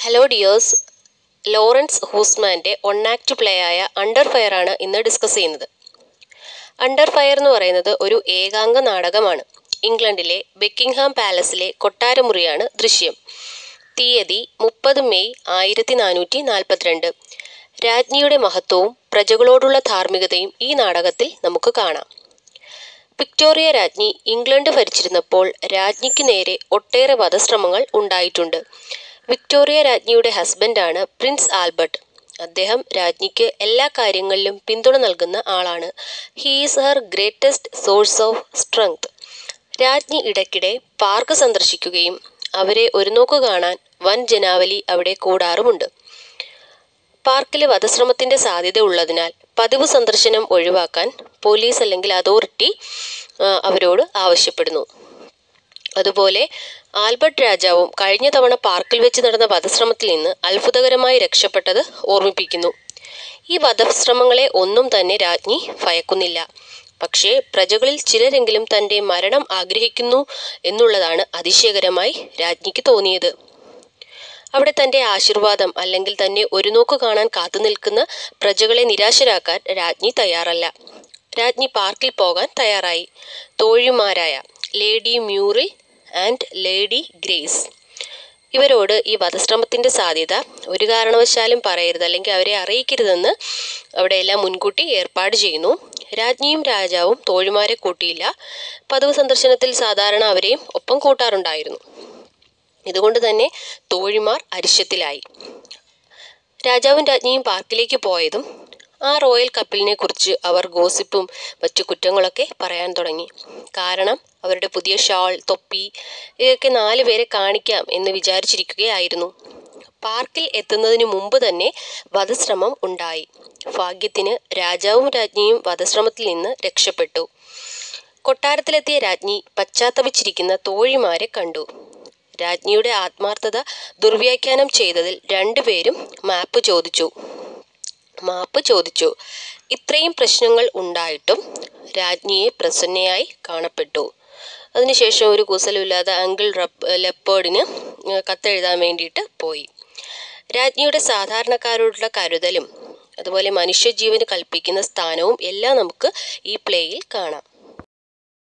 hello dears Laurence ഹൂസ്മാൻ്റെ one act play ആയ under fire ആണ് ഇന്ന് ഡിസ്കസ് ചെയ്യുന്നത് അണ്ടർ ഫയർ എന്ന് പറയുന്നത് ഒരു ഏകാംഗ നാടകമാണ് ഇംഗ്ലണ്ടിലെ ബെക്കിംഗ്ഹാം പാലസിലെ കൊട്ടാരമുറിയാണ് ദൃശ്യം തീയതി മുപ്പത് മെയ് ആയിരത്തി നാനൂറ്റി നാൽപ്പത്തിരണ്ട് രാജ്ഞിയുടെ മഹത്വവും പ്രജകളോടുള്ള ധാർമ്മികതയും ഈ നാടകത്തിൽ നമുക്ക് കാണാം വിക്ടോറിയ രാജ്ഞി ഇംഗ്ലണ്ട് ഭരിച്ചിരുന്നപ്പോൾ രാജ്ഞിക്ക് നേരെ ഒട്ടേറെ വധശ്രമങ്ങൾ ഉണ്ടായിട്ടുണ്ട് വിക്ടോറിയ രാജ്ഞിയുടെ ഹസ്ബൻഡാണ് പ്രിൻസ് ആൽബർട്ട് അദ്ദേഹം രാജ്ഞിക്ക് എല്ലാ കാര്യങ്ങളിലും പിന്തുണ നൽകുന്ന ആളാണ് he is her greatest source of strength രാജ്ഞി ഇടയ്ക്കിടെ പാർക്ക് സന്ദർശിക്കുകയും അവരെ ഒരു നോക്ക് കാണാൻ വൻ ജനാവലി അവിടെ കൂടാറുമുണ്ട് പാർക്കിൽ വധശ്രമത്തിന്റെ സാധ്യത ഉള്ളതിനാൽ പതിവ് സന്ദർശനം ഒഴിവാക്കാൻ പോലീസ് അല്ലെങ്കിൽ അതോറിറ്റി ആ, അവരോട് ആവശ്യപ്പെടുന്നു അതുപോലെ ആൽബർട്ട് രാജാവും കഴിഞ്ഞ തവണ പാർക്കിൽ വെച്ച് നടന്ന വധശ്രമത്തിൽ നിന്ന് അത്ഭുതകരമായി രക്ഷപ്പെട്ടത് ഓർമ്മിപ്പിക്കുന്നു ഈ വധശ്രമങ്ങളെ ഒന്നും തന്നെ രാജ്ഞി ഭയക്കുന്നില്ല പക്ഷേ പ്രജകളിൽ ചിലരെങ്കിലും തൻ്റെ മരണം ആഗ്രഹിക്കുന്നു എന്നുള്ളതാണ് അതിശയകരമായി രാജ്ഞിക്ക് തോന്നിയത് അവിടെ തൻ്റെ ആശീർവാദം അല്ലെങ്കിൽ തന്നെ ഒരു നോക്ക് കാണാൻ കാത്തു നിൽക്കുന്ന പ്രജകളെ നിരാശരാക്കാൻ രാജ്ഞി തയ്യാറല്ല രാജ്ഞി പാർക്കിൽ പോകാൻ തയ്യാറായി തോഴിമാരായ Lady Muriel and Lady Grace ഇവരോട് ഈ വധശ്രമത്തിന്റെ സാധ്യത ഒരു കാരണവശാലും പറയരുത് അല്ലെങ്കിൽ അവരെ അറിയിക്കരുതെന്ന് അവിടെയെല്ലാം മുൻകൂട്ടി ഏർപ്പാട് ചെയ്യുന്നു രാജ്ഞിയും രാജാവും തോഴിമാരെ കൂട്ടിയില്ല പതിവ് സന്ദർശനത്തിൽ സാധാരണ അവരെയും ഒപ്പം കൂട്ടാറുണ്ടായിരുന്നു ഇതുകൊണ്ട് തന്നെ തോഴിമാർ അരിശത്തിലായി രാജാവും രാജ്ഞിയും പാർക്കിലേക്ക് പോയതും ആ റോയൽ കപ്പിളിനെ കുറിച്ച് അവർ ഗോസിപ്പും മറ്റു കുറ്റങ്ങളൊക്കെ പറയാൻ തുടങ്ങി കാരണം അവരുടെ പുതിയ ഷാൾ തൊപ്പി ഇവയൊക്കെ നാല് പേരെ കാണിക്കാം എന്ന് വിചാരിച്ചിരിക്കുകയായിരുന്നു പാർക്കിൽ എത്തുന്നതിന് മുമ്പ് തന്നെ വധശ്രമം ഉണ്ടായി ഭാഗ്യത്തിന് രാജാവും രാജ്ഞിയും വധശ്രമത്തിൽ നിന്ന് രക്ഷപ്പെട്ടു കൊട്ടാരത്തിലെത്തിയ രാജ്ഞി പശ്ചാത്തപിച്ചിരിക്കുന്ന തോഴിമാരെ കണ്ടു രാജ്ഞിയുടെ ആത്മാർത്ഥത ദുർവ്യാഖ്യാനം ചെയ്തതിൽ രണ്ടുപേരും മാപ്പ് ചോദിച്ചു മാപ്പ് ചോദിച്ചു ഇത്രയും പ്രശ്നങ്ങൾ ഉണ്ടായിട്ടും രാജ്ഞിയെ പ്രസന്നയായി കാണപ്പെട്ടു അതിനുശേഷം ഒരു കുസലുമില്ലാതെ അങ്കിൾ റപ്പ് ലെപ്പേർഡിന് കത്തെഴുതാൻ വേണ്ടിയിട്ട് പോയി രാജ്ഞിയുടെ സാധാരണക്കാരോടുള്ള കരുതലും അതുപോലെ മനുഷ്യജീവന് കൽപ്പിക്കുന്ന സ്ഥാനവും എല്ലാം നമുക്ക് ഈ പ്ലേയിൽ കാണാം